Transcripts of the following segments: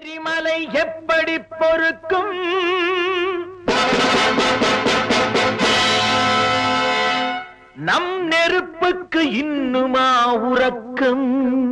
எரிமலை எப்படி பொறுக்கும் நம் நெருப்புக்கு இன்னுமா உறக்கம்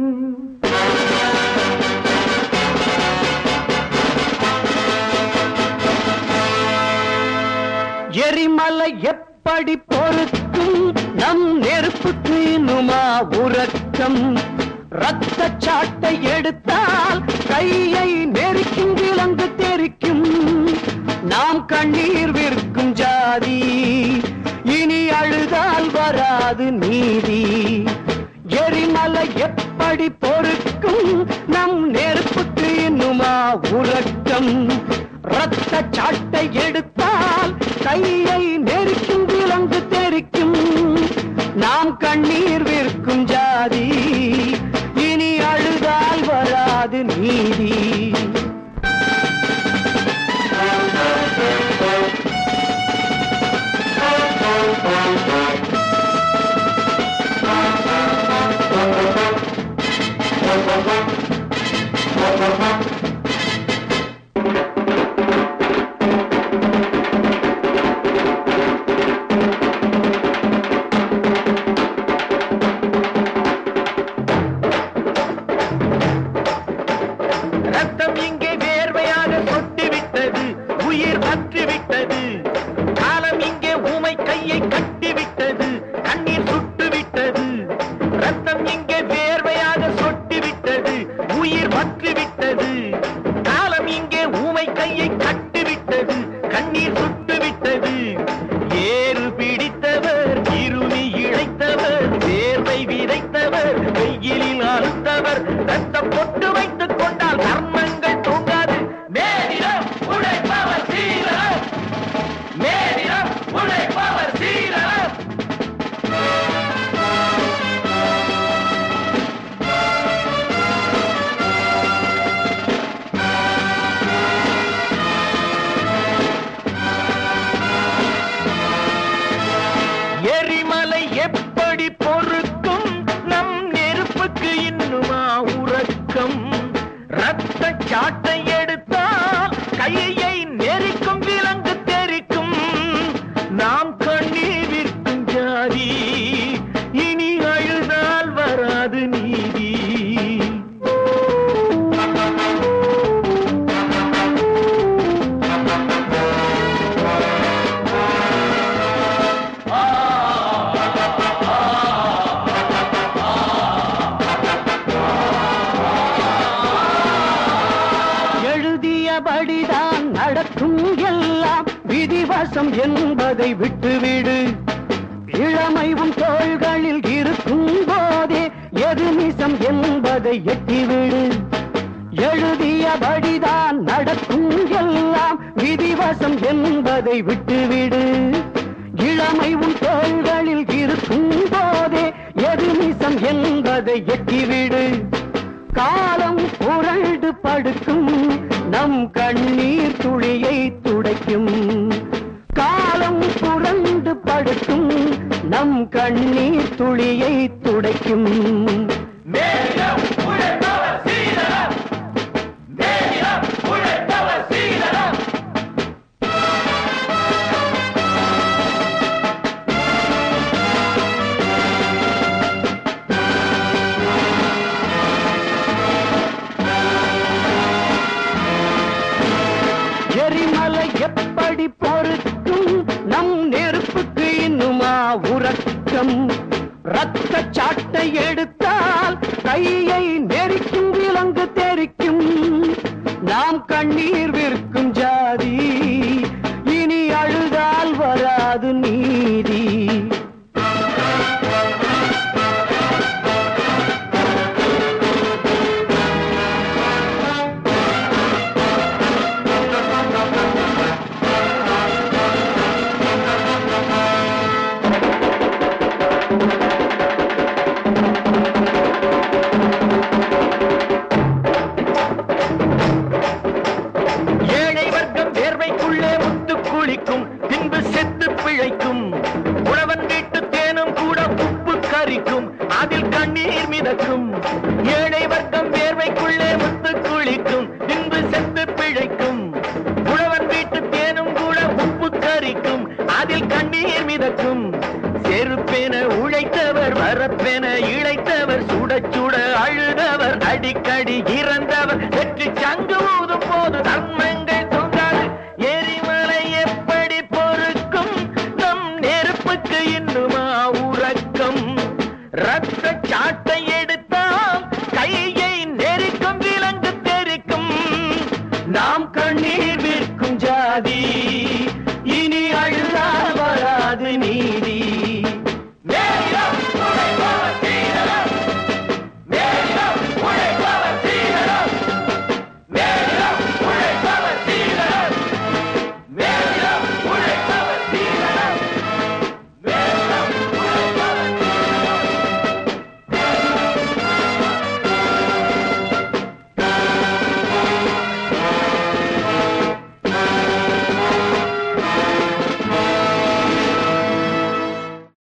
எரிமலை எப்படி பொறுக்கும் நம் நெருப்புக்கு இன்னுமா உறக்கம் ரத்த சாட்டை எடுத்தால் கையை நெருக்கும் விலங்கு தெரிக்கும் நாம் கண்ணீர் விற்கும் ஜாதி இனி அழுதால் வராது நீதி எரிமலை எப்படி பொறுக்கும் நம் நெருப்புக்கு இன்னுமா உறக்கம் ரத்த சாட்டை எடுத்தால் கையை நெருக்கும் விலங்கு தெரிக்கும் நாம் கண்ணீர் விற்கும் ஜாதி இனி அழுதால் வராது நீதி ரத்தம் இங்கே வேர்வையாக சொட்டு விட்டது உயிர் பற்றி விட்டது காலம் இங்கே ஊமை கையை கட்டி விட்டது கண்ணீர் சுட்டு விட்டது ரத்தம் இங்கே வேர்வையாக சொட்டு விட்டது உயிர் பற்றி விட்டது காலம் இங்கே ஊமை கையை கட்டி விட்டது கண்ணீர் சுட்டு விட்டது ஏறு பிடித்தவர் இருமி இழைத்தவர் தேர்வை விதைத்தவர் வெயிலில் அழுத்தவர் ரத்த பொட்டு வைத்துக் கொண்டால் கர்மங்கள் தூங்காது மேலிடம் உழைப்பவர் சீரரம் மேலிடம் உழைப்பவர் சீரரம் எரிமலை எப்படி பொறுக்கும் நம் நெருப்புக்கு இன்னுமா உறக்கம் ரத்த சாட்டை எடுத்தால் கையை நெரிக்கும் விலங்கு தெரிக்கும் நாம் கண்ணீர் விற்கும் ஜாதி இனி அழுதால் வராது நீதி எழுதியபடிதான் நடக்கும் எல்லாம் விதிவசம் என்பதை விட்டுவிடு இளமை உன் தோள்களில் இருக்கும் போதே எது நிசம் என்பதை எட்டிவிடு எழுதியபடிதான் நடக்கும் எல்லாம் விதிவசம் என்பதை விட்டுவிடு இளமை உன் தோள்களில் இருக்கும் போதே எது நிசம் என்பதை எட்டிவிடு காலம் புரண்டு படுக்கும் நம் கண்ணீர் துளியை துடைக்கும் காலம் புரண்டு படுக்கும் நம் கண்ணீர் துளியை துடைக்கும் மேலிடம் உழைப்பவர் சீரரம் மேலிடம் உழைப்பவர் சீரரம் எரிமலை எப்படி பொறுக்கும் நம் நெருப்புக்கு இன்னுமா உறக்கம் ரத்த சாட்டை எடுத்தால் கையை நெரிக்கும் விலங்கு தெரிக்கும் நாம் கண்ணீர் விற்கும் ஜாதி இனி அழுதால் வராது நீதி ஏழை வர்க்கம் வேர்வைக்குள்ளே முத்து குளிக்கும் பின்பு செத்து பிழைக்கும் உழவன் வீட்டு தேனும் கூட உப்பு கரிக்கும் அதில் கண்ணீர் மிதக்கும் ஏழை வர்க்கம் வேர்வைக்குள்ளே முத்து குளிக்கும் பின்பு கண்ணீர் மிதக்கும் செருப்பென உழைத்தவர் வரப்பென இழைத்தவர் சுட சுட அழுதவர் அடிக்கடி இறந்தவர் வெற்றி சங்கு ஊதும் போது தர்மங்கள் தோன்றாது எரிமலை எப்படி பொறுக்கும் நம் நெருப்புக்கு இன்னுமா உறக்கம் ரத்த சாட்டை எடுத்தால் கையை நெரிக்கும் விலங்கு தெரிக்கும் நாம் கண்ணீர் விற்கும் ஜாதி